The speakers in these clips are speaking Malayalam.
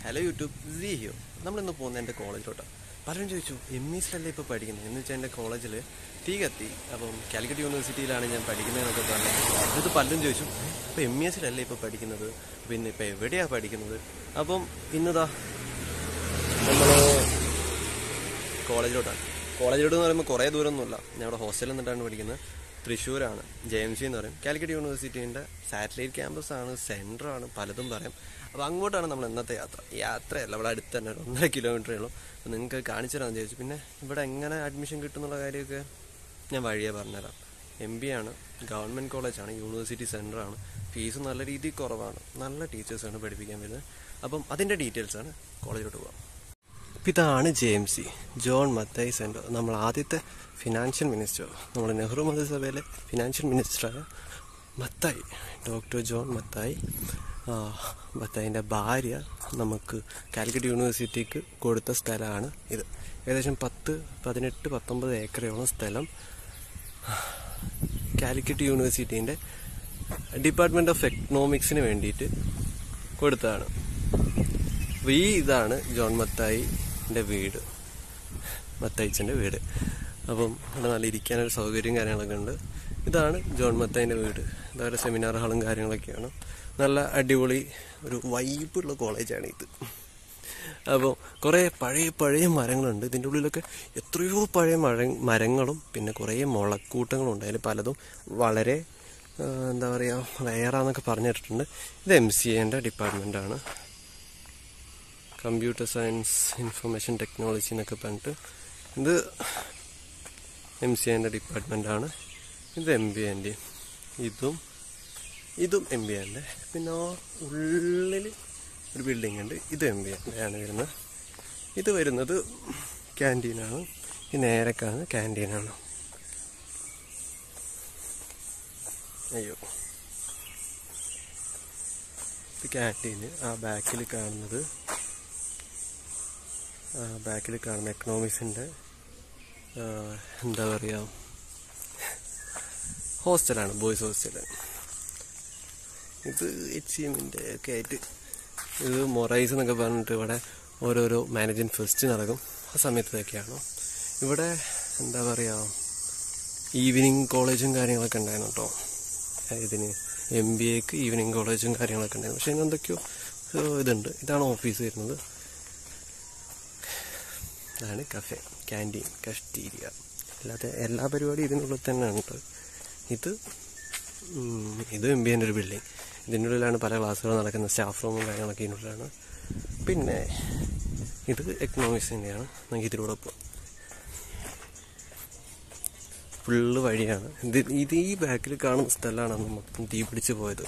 ഹലോ യൂട്യൂബ് സി ഹിയോ നമ്മളിന്ന് പോകുന്നത് എൻ്റെ കോളേജിലോട്ടാണ് പലരും ചോദിച്ചു എം ഇ സിലല്ലേ ഇപ്പോൾ പഠിക്കുന്നത് എന്ന് വെച്ചാൽ എൻ്റെ കോളേജിൽ തീ കത്തി അപ്പം കാലിക്കറ്റ് യൂണിവേഴ്സിറ്റിയിലാണ് ഞാൻ പഠിക്കുന്നതെന്നൊക്കെ പറഞ്ഞു ഇത് പലരും ചോദിച്ചു അപ്പോൾ എം ഇ എസിലല്ലേ ഇപ്പോൾ പഠിക്കുന്നത് പിന്നെ ഇപ്പോൾ എവിടെയാണ് പഠിക്കുന്നത് അപ്പം ഇന്നതാ നമ്മൾ കോളേജിലോട്ടാണ് കോളേജിലോട്ട് എന്ന് പറയുമ്പോൾ കുറേ ദൂരമൊന്നുമില്ല ഞാൻ ഇവിടെ ഹോസ്റ്റലിൽ നിന്നിട്ടാണ് പഠിക്കുന്നത് തൃശ്ശൂരാണ് ജെ എം സി എന്ന് പറയും കാലിക്കറ്റ് യൂണിവേഴ്സിറ്റീൻ്റെ സാറ്റലൈറ്റ് ക്യാമ്പസ് ആണ് സെൻറ്റർ ആണ് പലതും പറയും അപ്പോൾ അങ്ങോട്ടാണ് നമ്മൾ ഇന്നത്തെ യാത്ര യാത്രയല്ല ഇവിടെ അടുത്ത് തന്നെ ഒരു ഒന്നര കിലോമീറ്ററേ ഉള്ളൂ അപ്പോൾ നിങ്ങൾക്ക് കാണിച്ചു തരാമെന്ന് ചോദിച്ചു പിന്നെ ഇവിടെ എങ്ങനെ അഡ്മിഷൻ കിട്ടുന്നുള്ള കാര്യമൊക്കെ ഞാൻ വഴിയേ പറഞ്ഞുതരാം എം ബി ആണ് ഗവൺമെൻറ് കോളേജാണ് യൂണിവേഴ്സിറ്റി സെൻറ്ററാണ് ഫീസ് നല്ല രീതിയിൽ കുറവാണ് നല്ല ടീച്ചേഴ്സാണ് പഠിപ്പിക്കാൻ വരുന്നത് അപ്പം അതിൻ്റെ ഡീറ്റെയിൽസാണ് കോളേജിലോട്ട് പോകാം ഇപ്പം ഇതാണ് J M C John Mathai centre നമ്മൾ ആദ്യത്തെ ഫിനാൻഷ്യൽ മിനിസ്റ്റർ നമ്മൾ നെഹ്റു മന്ത്രിസഭയിലെ ഫിനാൻഷ്യൽ മിനിസ്റ്ററായ മത്തായി ഡോക്ടർ ജോൺ മത്തായി ആ, മത്തായിൻ്റെ ഭാര്യ നമുക്ക് കാലിക്കറ്റ് യൂണിവേഴ്സിറ്റിക്ക് കൊടുത്ത സ്ഥലമാണ് ഇത് ഏകദേശം പത്ത് പതിനെട്ട് പത്തൊമ്പത് ഏക്കറയോളം സ്ഥലം കാലിക്കറ്റ് യൂണിവേഴ്സിറ്റീൻ്റെ ഡിപ്പാർട്ട്മെൻറ്റ് ഓഫ് എക്കണോമിക്സിന് വേണ്ടിയിട്ട് കൊടുത്തതാണ് അപ്പോൾ ഈ ഇതാണ് ജോൺ മത്തായിൻ്റെ വീട് മത്തായിച്ചൻ്റെ വീട് അപ്പം ഇവിടെ നല്ല ഇരിക്കാനൊരു സൗകര്യം കാര്യങ്ങളൊക്കെ ഉണ്ട് ഇതാണ് ജോൺ മത്തായിൻ്റെ വീട് ഇതവരെ സെമിനാർ ഹാളും കാര്യങ്ങളൊക്കെയാണ് നല്ല അടിപൊളി ഒരു വൈബുള്ള കോളേജാണ് ഇത് അപ്പോൾ കുറേ പഴയ പഴയ മരങ്ങളുണ്ട് ഇതിൻ്റെ ഉള്ളിലൊക്കെ എത്രയോ പഴയ മര മരങ്ങളും പിന്നെ കുറേ മുളക്കൂട്ടങ്ങളും ഉണ്ട് അതിൽ പലതും വളരെ ആ, എന്താ പറയുക വേറാന്നൊക്കെ പറഞ്ഞു കേട്ടിട്ടുണ്ട് ഇത് എം സി എൻ്റെ ഡിപ്പാർട്ട്മെൻറ്റാണ് കമ്പ്യൂട്ടർ സയൻസ് ഇൻഫർമേഷൻ ടെക്നോളജി എന്നൊക്കെ പറഞ്ഞിട്ട് ഇത് എം സി എൻ്റെ ഡിപ്പാർട്ട്മെൻറ്റാണ് ഇത് എം ബി എൻ്റെ ഇതും ഇതും എം ബി എൻ്റെ പിന്നെ ആ ഉള്ളിൽ ഒരു ബിൽഡിംഗ് ഉണ്ട് ഇത് എം ബി എൻ്റെ ആണ് വരുന്നത് ഇത് വരുന്നത് ക്യാൻറ്റീനാണ് ഈ നേരെ കാണുന്ന ക്യാൻറ്റീനാണ് അയ്യോ ഇത് ക്യാൻറ്റീന് ആ ബാക്കിൽ കാണുന്നത് ബാക്കിൽ കാണുന്ന എക്കണോമിക്സിൻ്റെ എന്താ പറയുക ഹോസ്റ്റലാണ് ബോയ്സ് ഹോസ്റ്റൽ ഇത് എച്ച് സി എമ്മിൻ്റെ ഒക്കെ ആയിട്ട് ഇത് മൊറൈസ് എന്നൊക്കെ പറഞ്ഞിട്ട് ഇവിടെ ഓരോരോ മാനേജിങ് ഫെസ്റ്റ് നടക്കും ആ സമയത്തൊക്കെയാണ് ഇവിടെ എന്താ പറയുക ഈവനിങ് കോളേജും കാര്യങ്ങളൊക്കെ ഉണ്ടായിരുന്നു കേട്ടോ ഇതിന് എം ബി എക്ക് ഈവനിങ് കോളേജും കാര്യങ്ങളൊക്കെ ഉണ്ടായിരുന്നു പക്ഷേ ഇതിന് എന്തൊക്കെയോ ഏഹ്, ഇതുണ്ട് ഇതാണ് ഓഫീസ് വരുന്നത് ഇതാണ് കഫേ ക്യാൻറ്റീൻ കസ്റ്റീരിയ അല്ലാതെ എല്ലാ പരിപാടിയും ഇതിനുള്ളിൽ തന്നെ ഉണ്ട് ഇത് ഉം, ഇത് എം ബി എൻ്റെ ഒരു ബിൽഡിംഗ് ഇതിൻ്റെ ഉള്ളിലാണ് പല ക്ലാസ്സുകൾ നടക്കുന്ന സ്റ്റാഫ് റൂമും കാര്യങ്ങളൊക്കെ ഇതിനുള്ളിലാണ് പിന്നെ ഇത് എക്കണോമിക്സിൻ്റെയാണ് നമുക്ക് ഇതിലൂടെ പോകാം ഫുള്ള് വഴിയാണ് ഇത് ഇത് ഈ ബാക്കിൽ കാണുന്ന സ്ഥലമാണ് അന്ന് മൊത്തം തീ പിടിച്ച് പോയത്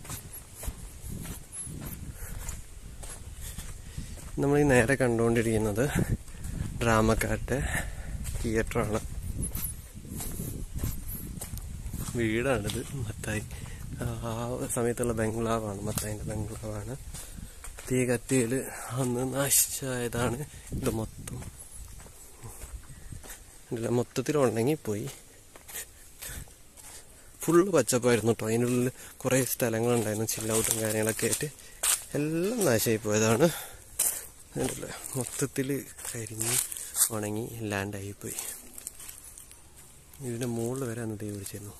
നമ്മൾ ഈ നേരെ കണ്ടുകൊണ്ടിരിക്കുന്നത് ഡ്രാമക്കാരുടെ തിയേറ്ററാണ് വീടാണിത് മത്തായി ആ സമയത്തുള്ള ബംഗ്ലാവാണ് മത്തായിൻ്റെ ബംഗ്ലാവാണ് തീ കത്തിയിൽ അന്ന് നശിച്ചായതാണ് ഇത് മൊത്തം ഇല്ല മൊത്തത്തിൽ ഉണങ്ങിപ്പോയി ഫുള്ള് പച്ചപ്പായിരുന്നു കേട്ടോ അതിനുള്ളിൽ കുറേ സ്ഥലങ്ങളുണ്ടായിരുന്നു ചില്ലൗട്ടും കാര്യങ്ങളൊക്കെ ആയിട്ട് എല്ലാം നാശമായി പോയതാണ് കണ്ടില്ലേ മൊത്തത്തിൽ കരിഞ്ഞ് ഉണങ്ങി ഇല്ലാണ്ടായിപ്പോയി ഇതിൻ്റെ മുകളിൽ വരെ അന്ന് തീ പിടിച്ചിരുന്നു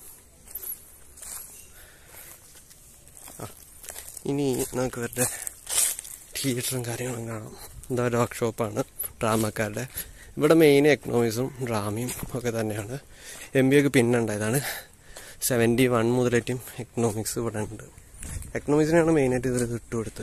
ആ ഇനി നമുക്ക് ഇവരുടെ തിയേറ്ററും കാര്യങ്ങളും കാണാം എന്താ ഡോഗ് ഷോപ്പാണ് ഡ്രാമക്കാരുടെ ഇവിടെ മെയിൻ എക്കണോമിക്സും ഡ്രാമയും ഒക്കെ തന്നെയാണ് എം ബി ഒക്കെ പിന്നെ ഉണ്ടായതാണ് സെവൻറ്റി വൺ മുതലേറ്റും എക്കണോമിക്സ് ഇവിടെ ഉണ്ട് എക്കണോമിക്സിനാണ് മെയിനായിട്ട് ഇതിൽ ഇട്ടുകൊടുത്തത്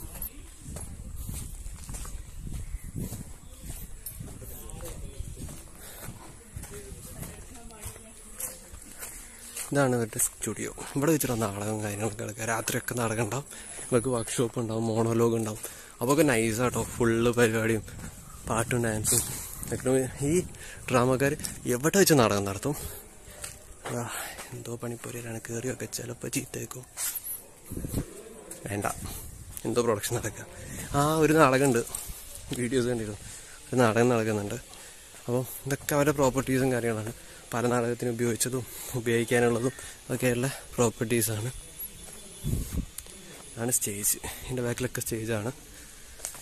ഇതാണ് ഇവരുടെ സ്റ്റുഡിയോ ഇവിടെ വെച്ചിട്ട് നാടകം കാര്യങ്ങളൊക്കെ എടുക്കുക രാത്രിയൊക്കെ നാടകം ഉണ്ടാവും ഇവർക്ക് വർക്ക്ഷോപ്പ് ഉണ്ടാവും മോണോലോഗ് ഉണ്ടാവും അപ്പോൾ ഒക്കെ നൈസാട്ടോ ഫുള്ള് പരിപാടിയും പാട്ടും ഡാൻസും ഒക്കെ ഈ ഡ്രാമക്കാർ എവിടെ വെച്ച് നാടകം നടത്തും ആ, എന്തോ പണിപ്പുരയിലാണ് കയറിയൊക്കെ ചിലപ്പോൾ ചീത്തേക്കും വേണ്ട എന്തോ പ്രൊഡക്ഷൻ നടക്കുക ആ ഒരു നാടകമുണ്ട് വീഡിയോസ് കണ്ടിരുന്നു ഒരു നാടകം നടക്കുന്നുണ്ട് അപ്പോൾ ഇതൊക്കെ അവരുടെ പ്രോപ്പർട്ടീസും കാര്യങ്ങളാണ് പല നാടകത്തിന് ഉപയോഗിച്ചതും ഉപയോഗിക്കാനുള്ളതും ഒക്കെയുള്ള പ്രോപ്പർട്ടീസാണ് ആണ് സ്റ്റേജ് ഇതിൻ്റെ ബാക്കിലൊക്കെ സ്റ്റേജാണ്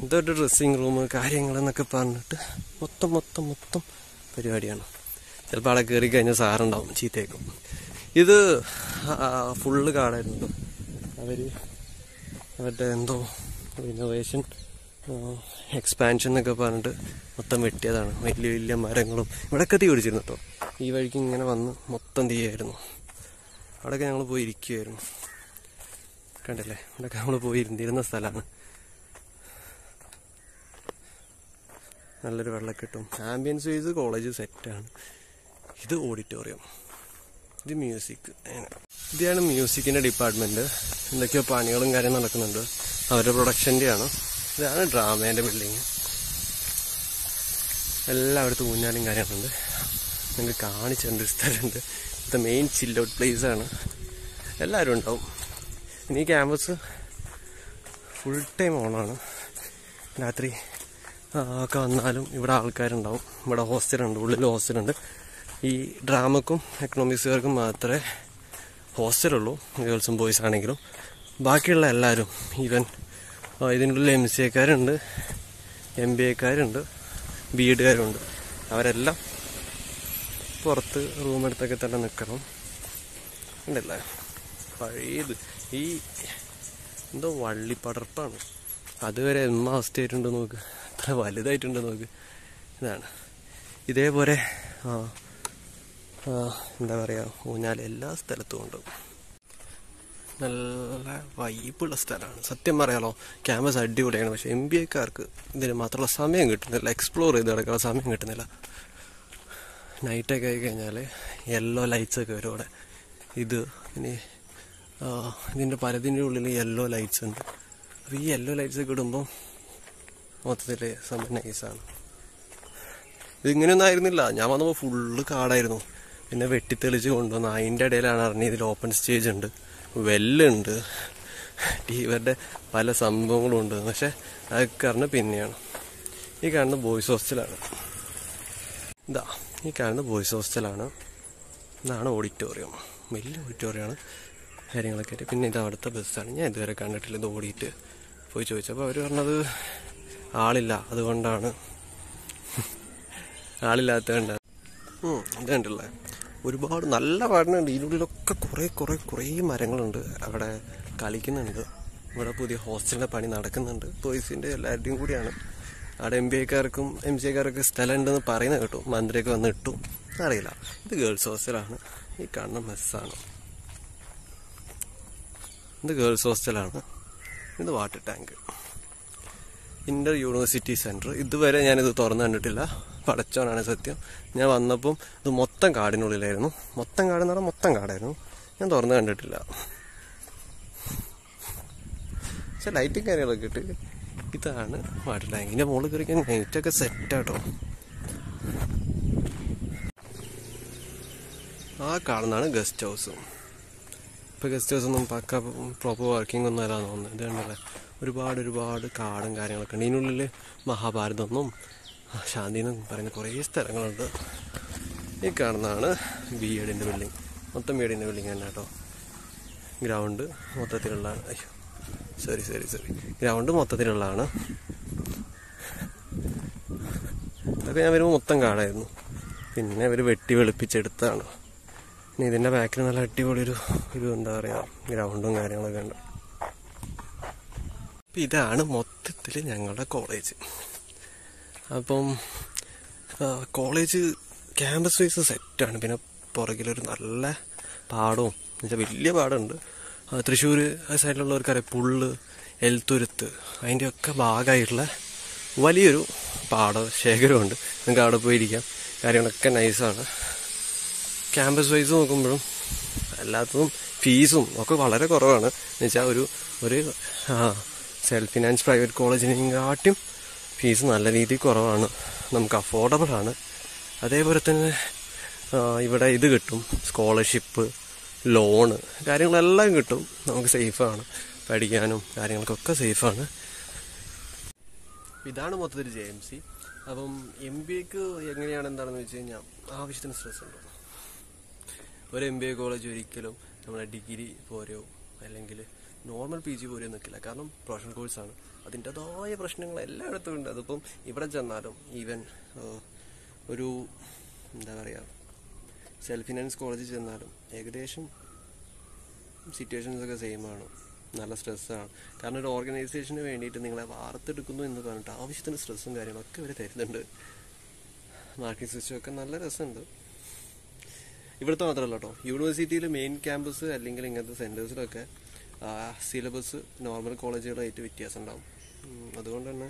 ഇതൊരു ഡ്രസ്സിങ് റൂം കാര്യങ്ങൾ എന്നൊക്കെ പറഞ്ഞിട്ട് മൊത്തം മൊത്തം മൊത്തം പരിപാടിയാണ് ചിലപ്പോൾ അവിടെ കയറി കഴിഞ്ഞാൽ സാറുണ്ടാവും ചീത്തയേക്കും ഇത് ഫുള്ള് കാടായിരുന്നു കേട്ടോ അവര് അവരുടെ എന്തോ ഇന്നോവേഷൻ എക്സ്പാൻഷൻ എന്നൊക്കെ പറഞ്ഞിട്ട് മൊത്തം വെട്ടിയതാണ് വലിയ വലിയ മരങ്ങളും ഇവിടെയൊക്കെ തീ പിടിച്ചിരുന്നു കേട്ടോ ഈ വഴിക്ക് ഇങ്ങനെ വന്ന് മൊത്തം തീയായിരുന്നു അവിടെയൊക്കെ ഞങ്ങൾ പോയി ഇരിക്കുമായിരുന്നു കണ്ടില്ലേ ഇവിടെയൊക്കെ നമ്മൾ പോയി ഇരുന്നിരുന്ന സ്ഥലമാണ് നല്ലൊരു വെള്ളക്കെട്ടും ആംബിയൻസ് വൈസ് കോളേജ് സെറ്റാണ് ഇത് ഓഡിറ്റോറിയം ഇത് മ്യൂസിക് ഇതാണ് മ്യൂസിക്കിന്റെ ഡിപ്പാർട്ട്മെന്റ് എന്തൊക്കെയോ പണികളും കാര്യം നടക്കുന്നുണ്ട് അവരുടെ പ്രൊഡക്ഷന്റെ ആണ് ഇതാണ് ഡ്രാമേന്റെ ബിൽഡിങ് എല്ലായിടത്തും ഊഞ്ഞാലും കാര്യങ്ങളുണ്ട് നിങ്ങൾക്ക് കാണിച്ചിട്ടുണ്ട് സ്ഥലമുണ്ട് ഇത് മെയിൻ ചിൽ ഔട്ട് പ്ലേസ് ആണ് എല്ലാവരും ഉണ്ടാവും ഇനി ഈ ക്യാമ്പസ് ഫുൾ ടൈം ഓണാണ് രാത്രി ആ, ഒക്കെ വന്നാലും ഇവിടെ ആൾക്കാരുണ്ടാവും ഇവിടെ ഹോസ്റ്റലുണ്ട് ഉള്ളിൽ ഹോസ്റ്റലുണ്ട് ഈ ഡ്രാമക്കും എക്കണോമിക്സുകാർക്കും മാത്രമേ ഹോസ്റ്റലുള്ളൂ ഗേൾസും ബോയ്സ് ആണെങ്കിലും ബാക്കിയുള്ള എല്ലാവരും ഈവൻ ആ, ഇതിനുള്ളിൽ എം സി എക്കാരുണ്ട് എം ബി എക്കാരുണ്ട് ബി എഡുകാരുണ്ട് അവരെല്ലാം പുറത്ത് റൂം എടുത്തൊക്കെ തന്നെ നിൽക്കണം ഉണ്ടല്ലേ പഴയത് ഈ എന്തോ വള്ളിപ്പടർപ്പാണ് അതുവരെ എമ്മ അവസ്ഥയായിട്ടുണ്ട് നോക്ക് എത്ര വലുതായിട്ടുണ്ട് നോക്ക് ഇതാണ് ഇതേപോലെ ആ ആ, എന്താ പറയുക ഊഞ്ഞാൽ എല്ലാ സ്ഥലത്തും ഉണ്ട് നല്ല വൈബുള്ള സ്ഥലമാണ് സത്യം പറയാലോ ക്യാമ്പസ് അടിപൊളിയാണ് പക്ഷെ എം ബി എക്കാർക്ക് ഇതിന് മാത്രമുള്ള സമയം കിട്ടുന്നില്ല എക്സ്പ്ലോർ ചെയ്ത് നടക്കാനുള്ള സമയം കിട്ടുന്നില്ല നൈറ്റൊക്കെ ആയി കഴിഞ്ഞാൽ യെല്ലോ ലൈറ്റ്സ് ഒക്കെ വരും അവിടെ ഇത് ഇനി ആ, ഇതിൻ്റെ പലതിൻ്റെ ഉള്ളിൽ യെല്ലോ ലൈറ്റ്സ് ഉണ്ട് അപ്പോൾ ഈ യെല്ലോ ലൈറ്റ്സ് ഒക്കെ ഇടുമ്പോൾ മൊത്തത്തിൽ സംഭവം നൈസാണ് ഇതിങ്ങനെയൊന്നും ആയിരുന്നില്ല ഞാൻ വന്നപ്പോൾ ഫുള്ള് കാടായിരുന്നു പിന്നെ വെട്ടിത്തെളിച്ച് കൊണ്ടുവന്നു അതിൻ്റെ ഇടയിലാണ് അറിഞ്ഞത് ഇതിൽ ഓപ്പൺ സ്റ്റേജ് ഉണ്ട് വെല്ലുണ്ട് ഇവരുടെ പല സംഭവങ്ങളും ഉണ്ട് പക്ഷെ അതൊക്കെ അറിഞ്ഞ പിന്നെയാണ് ഈ കാണുന്ന ബോയ്സ് ഹോസ്റ്റലാണ് ഇതാ ഈ കാണുന്ന ബോയ്സ് ഹോസ്റ്റലാണ് ഇതാണ് ഓഡിറ്റോറിയം വലിയ ഓഡിറ്റോറിയമാണ് കാര്യങ്ങളൊക്കെ ആയിട്ട് പിന്നെ ഇത് അവിടുത്തെ ബസ്സാണ് ഞാൻ ഇതുവരെ കണ്ടിട്ടില്ല ഇത് ഓടിയിട്ട് പോയി ചോദിച്ചപ്പോൾ അവർ പറഞ്ഞത് ആളില്ല അതുകൊണ്ടാണ് ആളില്ലാത്തതുകൊണ്ടാണ് ഉം, ഇത് കണ്ടില്ലേ ഒരുപാട് നല്ല പഠനമുണ്ട് ഇതിനുള്ളിലൊക്കെ കുറേ കുറേ കുറേ മരങ്ങളുണ്ട് അവിടെ കളിക്കുന്നുണ്ട് ഇവിടെ പുതിയ ഹോസ്റ്റലിന്റെ പണി നടക്കുന്നുണ്ട് ബോയ്സിന്റെ എല്ലാവരുടെയും കൂടിയാണ് അവിടെ എം ബി എക്കാർക്കും എം സി എക്കാർക്കൊക്കെ സ്ഥലം ഉണ്ടെന്ന് പറയുന്നത് കേട്ടു മന്ത്രിയൊക്കെ വന്ന് ഇട്ടു അറിയില്ല ഇത് ഗേൾസ് ഹോസ്റ്റലാണ് ഈ കാണുന്ന മെസ്സാണ് ഇത് ഗേൾസ് ഹോസ്റ്റലാണ് ഇത് water tank inter university centre ഇതുവരെ ഞാനിത് തുറന്നു കണ്ടിട്ടില്ല പടച്ചോനാണ് സത്യം ഞാൻ വന്നപ്പം ഇത് മൊത്തം കാടിനുള്ളിലായിരുന്നു മൊത്തം കാടെന്ന് പറഞ്ഞാൽ മൊത്തം കാടായിരുന്നു ഞാൻ തുറന്നു കണ്ടിട്ടില്ല പക്ഷെ ലൈറ്റും കാര്യങ്ങളൊക്കെ ഇട്ട് ഇതാണ് വാട്ടർ ടാങ്കിന്റെ മുകളിൽ കയറിക്കാൻ നൈറ്റൊക്കെ സെറ്റാട്ടോ ആ കാണുന്നതാണ് ഗസ്റ്റ് ഹൗസ് ഇപ്പൊ ഗസ്റ്റ് ഹൗസ് ഒന്നും പക്ക പ്രോപ്പർ വർക്കിംഗ് ഒന്നും അല്ല തോന്നുന്നത് ഇത് കണ്ടല്ലേ ഒരുപാട് ഒരുപാട് കാടും കാര്യങ്ങളൊക്കെ ഉണ്ട് ഇതിനുള്ളിൽ മഹാഭാരതം എന്നും ശാന്തി എന്നും പറയുന്ന കുറേ സ്ഥലങ്ങളുണ്ട് ഈ കാണുന്നതാണ് ബി എഡിന്റെ ബിൽഡിംഗ് മൊത്തം ബി എഡിന്റെ ബിൽഡിംഗ് തന്നെ കേട്ടോ ഗ്രൗണ്ട് മൊത്തത്തിലുള്ളതാണ് അയ്യോ സോറി സോറി സോറി ഗ്രൗണ്ട് മൊത്തത്തിലുള്ളതാണ് അതൊക്കെ ഞാൻ വരുമ്പോൾ മൊത്തം കാടായിരുന്നു പിന്നെ അവർ വെട്ടി വെളുപ്പിച്ചെടുത്താണ് പിന്നെ ഇതിന്റെ ബാക്കിൽ നല്ല അടിപൊളി ഒരു ഒരു എന്താ പറയാ ഗ്രൗണ്ടും കാര്യങ്ങളൊക്കെ ഉണ്ട് അപ്പൊ ഇതാണ് മൊത്തത്തിൽ ഞങ്ങളുടെ കോളേജ് അപ്പം ആ, കോളേജ് ക്യാമ്പസ് വൈസ് സെറ്റാണ് പിന്നെ പുറകിലൊരു നല്ല പാടവും എന്നുവെച്ചാൽ വലിയ പാടമുണ്ട് ആ, തൃശ്ശൂർ ആ സൈഡിലുള്ളവർക്കറിയാം പുള്ള് എൽത്തുരുത്ത് അതിൻ്റെയൊക്കെ ഭാഗമായിട്ടുള്ള വലിയൊരു പാട ശേഖരമുണ്ട് നിങ്ങൾക്ക് അവിടെ പോയിരിക്കാം കാര്യങ്ങളൊക്കെ നൈസാണ് ക്യാമ്പസ് വൈസ് നോക്കുമ്പോഴും എല്ലാത്തതും ഫീസും ഒക്കെ വളരെ കുറവാണ് എന്നുവെച്ചാൽ ഒരു ഒരു സെൽഫ് ഫിനാൻസ് പ്രൈവറ്റ് കോളേജിനെക്കാട്ടും ഫീസ് നല്ല രീതിയിൽ കുറവാണ് നമുക്ക് അഫോർഡബിൾ ആണ് അതേപോലെ തന്നെ ആ, ഇവിടെ ഇത് കിട്ടും സ്കോളർഷിപ്പ് ലോണ് കാര്യങ്ങളെല്ലാം കിട്ടും നമുക്ക് സേഫാണ് പഠിക്കാനും കാര്യങ്ങൾക്കൊക്കെ സേഫാണ് ഇതാണ് മൊത്തത്തിൽ ജെ എം സി അപ്പം എം ബി എക്ക് എങ്ങനെയാണ് എന്താണെന്ന് വെച്ച് കഴിഞ്ഞാൽ ആവശ്യത്തിന് സ്ട്രെസ് ഉണ്ടോ ഒരു എം ബി എ കോളേജ് ഒരിക്കലും നമ്മുടെ ഡിഗ്രി പോരെയോ അല്ലെങ്കിൽ നോർമൽ പി ജി പോരെയോ നിൽക്കില്ല കാരണം പ്രൊഫഷണൽ കോഴ്സാണ് അതിൻ്റെതായ പ്രശ്നങ്ങൾ എല്ലായിടത്തും ഉണ്ട് അതിപ്പം ഇവിടെ ചെന്നാലും ഈവൻ ഒരു എന്താ പറയുക സെൽഫ് ഫിനാൻസ് കോളേജിൽ ചെന്നാലും ഏകദേശം സിറ്റുവേഷൻസ് ഒക്കെ സെയിം ആണ് നല്ല സ്ട്രെസ്സാണ് കാരണം ഒരു ഓർഗനൈസേഷന് വേണ്ടിയിട്ട് നിങ്ങളെ വാർത്തെടുക്കുന്നു എന്ന് പറഞ്ഞിട്ട് ആവശ്യത്തിന് സ്ട്രെസ്സും കാര്യങ്ങളൊക്കെ ഇവർ തരുന്നുണ്ട് മാർക്കിംഗ് സിസ്റ്റം ഒക്കെ നല്ല രസമുണ്ട് ഇവിടുത്തെ മാത്രമല്ല കേട്ടോ യൂണിവേഴ്സിറ്റിയിൽ മെയിൻ ക്യാമ്പസ് അല്ലെങ്കിൽ ഇങ്ങനത്തെ സെൻറ്റേഴ്സിലൊക്കെ സിലബസ് നോർമൽ കോളേജുകളായിട്ട് വ്യത്യാസം ഉണ്ടാവും ഉം, അതുകൊണ്ട് തന്നെ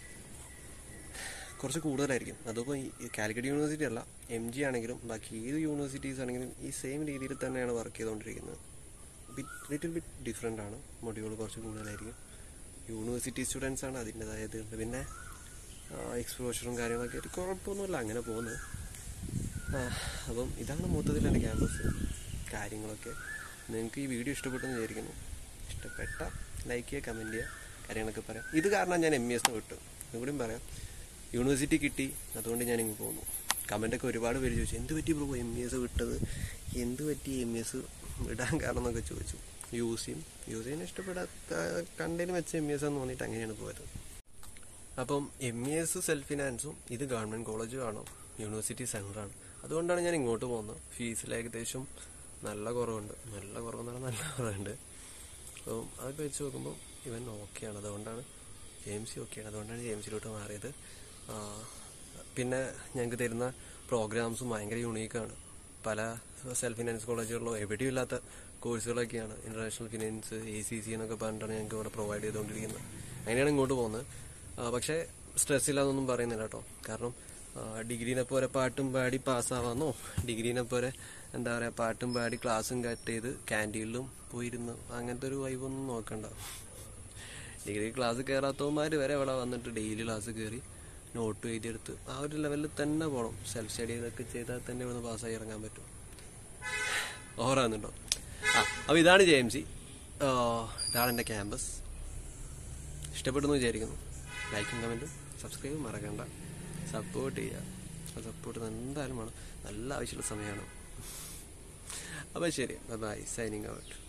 കുറച്ച് കൂടുതലായിരിക്കും അതിപ്പോൾ ഈ കാലിക്കറ്റ് യൂണിവേഴ്സിറ്റി അല്ല എം ജി ആണെങ്കിലും ബാക്കി ഏത് യൂണിവേഴ്സിറ്റീസ് ആണെങ്കിലും ഈ സെയിം രീതിയിൽ തന്നെയാണ് വർക്ക് ചെയ്തുകൊണ്ടിരിക്കുന്നത് ബിറ്റ് ലിറ്റിൽ ബിറ്റ് ഡിഫറെൻ്റ് ആണ് മൊഡ്യൂൾ കുറച്ച് കൂടുതലായിരിക്കും യൂണിവേഴ്സിറ്റി സ്റ്റുഡൻസ് ആണ് അതിൻ്റെതായ ഇതുണ്ട് പിന്നെ എക്സ്പോഷറും കാര്യങ്ങളൊക്കെ ആയിട്ട് കുഴപ്പമൊന്നുമില്ല അങ്ങനെ പോകുന്നു ആ, അപ്പം ഇതാണ് മൊത്തത്തിൽ എൻ്റെ ക്യാമ്പസ് കാര്യങ്ങളൊക്കെ നിങ്ങൾക്ക് ഈ വീഡിയോ ഇഷ്ടപ്പെട്ടെന്ന് വിചാരിക്കുന്നു ഇഷ്ടപ്പെട്ട ലൈക്ക് ചെയ്യുക കമൻറ്റ് ചെയ്യുക കാര്യങ്ങളൊക്കെ പറയാം ഇത് കാരണം ഞാൻ എം ഇ എസ് വിട്ടു ഇതുകൂടിയും പറയാം യൂണിവേഴ്സിറ്റി കിട്ടി അതുകൊണ്ട് ഞാൻ ഇങ്ങ് പോന്നു കമൻ്റൊക്കെ ഒരുപാട് പേര് ചോദിച്ചു എന്ത് പറ്റി ബ്രോ എം ഇ എസ് വിട്ടത് എന്ത് പറ്റി എം ഇ എസ് വിടാൻ കാരണം എന്നൊക്കെ ചോദിച്ചു യൂസ് ചെയ്യും യൂസ് ചെയ്യാൻ ഇഷ്ടപ്പെടാത്ത കണ്ടതിന് വെച്ച എം ഇ എസ് എന്ന് തോന്നിയിട്ട് അങ്ങനെയാണ് പോയത് അപ്പം എം ഇ എസ് സെൽഫ് ഫിനാൻസും ഇത് ഗവൺമെന്റ് കോളേജും ആണോ യൂണിവേഴ്സിറ്റി സെന്ററാണ് അതുകൊണ്ടാണ് ഞാൻ ഇങ്ങോട്ട് പോകുന്നത് ഫീസിൽ ഏകദേശം നല്ല കുറവുണ്ട് നല്ല കുറവെന്ന് പറഞ്ഞാൽ നല്ല കുറവുണ്ട് അപ്പം അതൊക്കെ വെച്ച് നോക്കുമ്പോൾ ഇവൻ ഓക്കെയാണ് അതുകൊണ്ടാണ് ജെയിംസി ഓക്കെയാണ് അതുകൊണ്ടാണ് ജെയിംസിലോട്ട് മാറിയത് ആ, പിന്നെ ഞങ്ങൾക്ക് തരുന്ന പ്രോഗ്രാംസും ഭയങ്കര യുണീക്കാണ് പല സെൽഫ് ഫിനാൻസ് കോളേജുകളിലോ എവിടെയും ഇല്ലാത്ത കോഴ്സുകളൊക്കെയാണ് international finance A C C എന്നൊക്കെ പറഞ്ഞിട്ടാണ് ഞങ്ങൾക്ക് ഇവിടെ പ്രൊവൈഡ് ചെയ്തുകൊണ്ടിരിക്കുന്നത് അങ്ങനെയാണ് ഇങ്ങോട്ട് പോകുന്നത് ആ, പക്ഷേ സ്ട്രെസ് ഇല്ലാന്നൊന്നും പറയുന്നില്ല കേട്ടോ കാരണം ഡിഗ്രീനെ പോലെ പാട്ടും പാടി പാസ്സാവാന്നോ ഡിഗ്രീനെ പോലെ എന്താ പറയുക പാട്ടും പാടി ക്ലാസ്സും കട്ട് ചെയ്ത് ക്യാൻറ്റീനിലും പോയിരുന്ന് അങ്ങനത്തെ ഒരു വൈബൊന്നും നോക്കണ്ട ഡിഗ്രി ക്ലാസ് കയറാത്തവന്മാർ വരെ ഇവിടെ വന്നിട്ട് ഡെയിലി ക്ലാസ് കയറി നോട്ട് എഴുതിയെടുത്ത് ആ ഒരു ലെവലിൽ തന്നെ പോകണം സെൽഫ് സ്റ്റഡി ഇതൊക്കെ ചെയ്താൽ തന്നെ ഇവിടുന്ന് പാസ്സായി ഇറങ്ങാൻ പറ്റും ഓറാകുന്നുണ്ടോ ആ അപ്പോൾ ഇതാണ് ജെ എം സി ഇതാണ് എൻ്റെ ക്യാമ്പസ് ഇഷ്ടപ്പെടുന്നു വിചാരിക്കുന്നു ലൈക്കും കമൻറ്റും സബ്സ്ക്രൈബും മറക്കണ്ട സപ്പോർട്ട് ചെയ്യുക സപ്പോർട്ട് എന്തായാലും വേണം നല്ല ആവശ്യമുള്ള സമയമാണ് അപ്പോൾ ശരി ബൈ സൈനിങ് ഔട്ട്